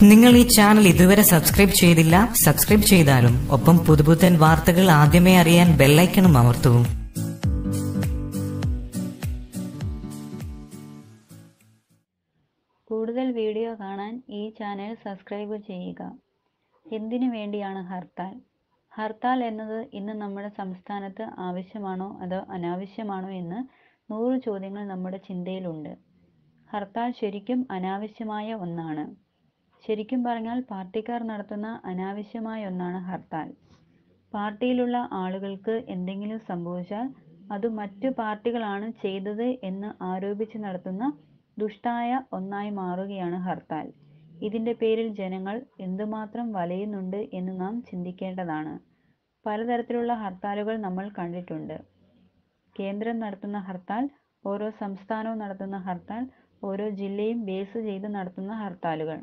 നിങ്ങൾ ഈ ചാനൽ ഇതുവരെ സബ്സ്ക്രൈബ് ചെയ്തില്ല സബ്സ്ക്രൈബ് ചെയ്താലും ഒപ്പം പുതുപുത്തൻ വാർത്തകൾ ആദ്യമേ അറിയാൻ ബെല്ലൈക്കണും അമർത്തൂ കൂടുതൽ വീഡിയോ കാണാൻ ഈ ചാനൽ സബ്സ്ക്രൈബ് ചെയ്യുക എന്തിനു വേണ്ടിയാണ് ഹർത്താൽ ഹർത്താൽ എന്നത് ഇന്ന് നമ്മുടെ സംസ്ഥാനത്ത് ആവശ്യമാണോ അതോ അനാവശ്യമാണോ എന്ന് നൂറ് ചോദ്യങ്ങൾ നമ്മുടെ ചിന്തയിലുണ്ട് ഹർത്താൽ ശരിക്കും അനാവശ്യമായ ഒന്നാണ് ശരിക്കും പറഞ്ഞാൽ പാർട്ടിക്കാർ നടത്തുന്ന അനാവശ്യമായ ഒന്നാണ് ഹർത്താൽ പാർട്ടിയിലുള്ള ആളുകൾക്ക് എന്തെങ്കിലും സംഭവിച്ചാൽ അത് മറ്റു പാർട്ടികളാണ് ചെയ്തത് എന്ന് ആരോപിച്ച് നടത്തുന്ന ദുഷ്ടായ ഒന്നായി മാറുകയാണ് ഹർത്താൽ ഇതിന്റെ പേരിൽ ജനങ്ങൾ എന്തുമാത്രം വലയുന്നുണ്ട് എന്ന് നാം ചിന്തിക്കേണ്ടതാണ് പലതരത്തിലുള്ള ഹർത്താലുകൾ നമ്മൾ കണ്ടിട്ടുണ്ട് കേന്ദ്രം നടത്തുന്ന ഹർത്താൽ ഓരോ സംസ്ഥാനവും നടത്തുന്ന ഹർത്താൽ ഓരോ ജില്ലയും ബേസ് ചെയ്ത് നടത്തുന്ന ഹർത്താലുകൾ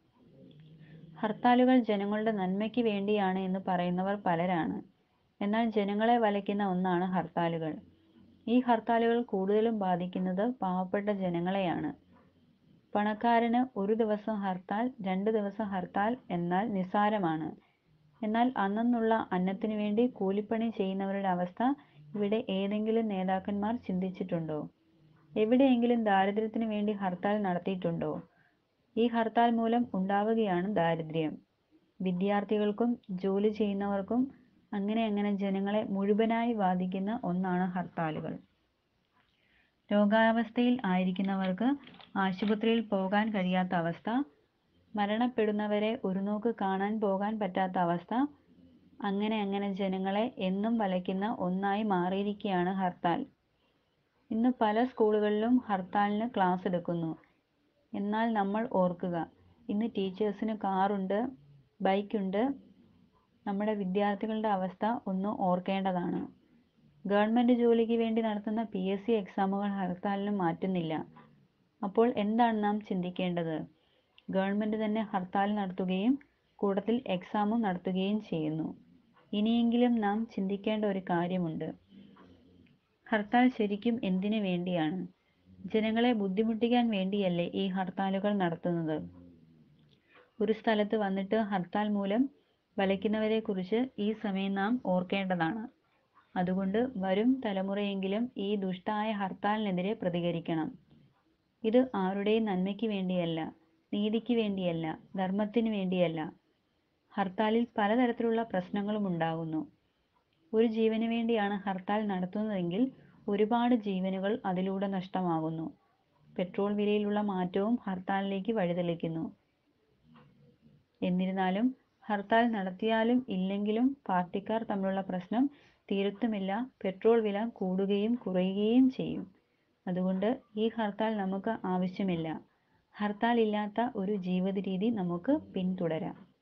ഹർത്താലുകൾ ജനങ്ങളുടെ നന്മയ്ക്ക് വേണ്ടിയാണ് എന്ന് പറയുന്നവർ പലരാണ് എന്നാൽ ജനങ്ങളെ വലയ്ക്കുന്ന ഒന്നാണ് ഹർത്താലുകൾ ഈ ഹർത്താലുകൾ കൂടുതലും ബാധിക്കുന്നത് പാവപ്പെട്ട ജനങ്ങളെയാണ് പണക്കാരന് ഒരു ദിവസം ഹർത്താൽ രണ്ട് ദിവസം ഹർത്താൽ എന്നാൽ നിസ്സാരമാണ് എന്നാൽ അന്നന്നുള്ള അന്നത്തിനു വേണ്ടി കൂലിപ്പണി ചെയ്യുന്നവരുടെ അവസ്ഥ ഇവിടെ ഏതെങ്കിലും നേതാക്കന്മാർ ചിന്തിച്ചിട്ടുണ്ടോ എവിടെയെങ്കിലും ദാരിദ്ര്യത്തിന് വേണ്ടി ഹർത്താൽ നടത്തിയിട്ടുണ്ടോ ഈ ഹർത്താൽ മൂലം ഉണ്ടാവുകയാണ് ദാരിദ്ര്യം വിദ്യാർത്ഥികൾക്കും ജോലി ചെയ്യുന്നവർക്കും അങ്ങനെ അങ്ങനെ ജനങ്ങളെ മുഴുവനായി ബാധിക്കുന്ന ഒന്നാണ് ഹർത്താലുകൾ രോഗാവസ്ഥയിൽ ആയിരിക്കുന്നവർക്ക് ആശുപത്രിയിൽ പോകാൻ കഴിയാത്ത അവസ്ഥ മരണപ്പെടുന്നവരെ ഒരു നോക്ക് കാണാൻ പോകാൻ പറ്റാത്ത അവസ്ഥ അങ്ങനെ അങ്ങനെ ജനങ്ങളെ എന്നും വലയ്ക്കുന്ന ഒന്നായി മാറിയിരിക്കുകയാണ് ഹർത്താൽ ഇന്ന് പല സ്കൂളുകളിലും ഹർത്താലിന് ക്ലാസ് എടുക്കുന്നു എന്നാൽ നമ്മൾ ഓർക്കുക ഇന്ന് ടീച്ചേഴ്സിന് കാറുണ്ട് ബൈക്കുണ്ട് നമ്മുടെ വിദ്യാർത്ഥികളുടെ അവസ്ഥ ഒന്ന് ഓർക്കേണ്ടതാണ് ഗവൺമെന്റ് ജോലിക്ക് വേണ്ടി നടത്തുന്ന പി എസ് സി എക്സാമുകൾ ഹർത്താലിന് മാറ്റുന്നില്ല അപ്പോൾ എന്താണ് നാം ചിന്തിക്കേണ്ടത് ഗവൺമെന്റ് തന്നെ ഹർത്താൽ നടത്തുകയും കൂട്ടത്തിൽ എക്സാമും നടത്തുകയും ചെയ്യുന്നു ഇനിയെങ്കിലും നാം ചിന്തിക്കേണ്ട ഒരു കാര്യമുണ്ട് ഹർത്താൽ ശരിക്കും എന്തിനു വേണ്ടിയാണ് ജനങ്ങളെ ബുദ്ധിമുട്ടിക്കാൻ വേണ്ടിയല്ലേ ഈ ഹർത്താലുകൾ നടത്തുന്നത് ഒരു സ്ഥലത്ത് വന്നിട്ട് ഹർത്താൽ മൂലം വലയ്ക്കുന്നവരെ കുറിച്ച് ഈ സമയം നാം ഓർക്കേണ്ടതാണ് അതുകൊണ്ട് വരും തലമുറയെങ്കിലും ഈ ദുഷ്ടായ ഹർത്താലിനെതിരെ പ്രതികരിക്കണം ഇത് ആരുടെയും നന്മയ്ക്ക് വേണ്ടിയല്ല നീതിക്ക് വേണ്ടിയല്ല ധർമ്മത്തിന് വേണ്ടിയല്ല ഹർത്താലിൽ പലതരത്തിലുള്ള പ്രശ്നങ്ങളും ഉണ്ടാകുന്നു ഒരു ജീവന് വേണ്ടിയാണ് ഹർത്താൽ നടത്തുന്നതെങ്കിൽ ഒരുപാട് ജീവനുകൾ അതിലൂടെ നഷ്ടമാകുന്നു പെട്രോൾ വിലയിലുള്ള മാറ്റവും ഹർത്താലിലേക്ക് വഴിതെളിക്കുന്നു എന്നിരുന്നാലും ഹർത്താൽ നടത്തിയാലും ഇല്ലെങ്കിലും പാർട്ടിക്കാർ തമ്മിലുള്ള പ്രശ്നം തീരത്തുമില്ല പെട്രോൾ വില കൂടുകയും കുറയുകയും ചെയ്യും അതുകൊണ്ട് ഈ ഹർത്താൽ നമുക്ക് ആവശ്യമില്ല ഹർത്താൽ ഇല്ലാത്ത ഒരു ജീവിത രീതി നമുക്ക് പിന്തുടരാം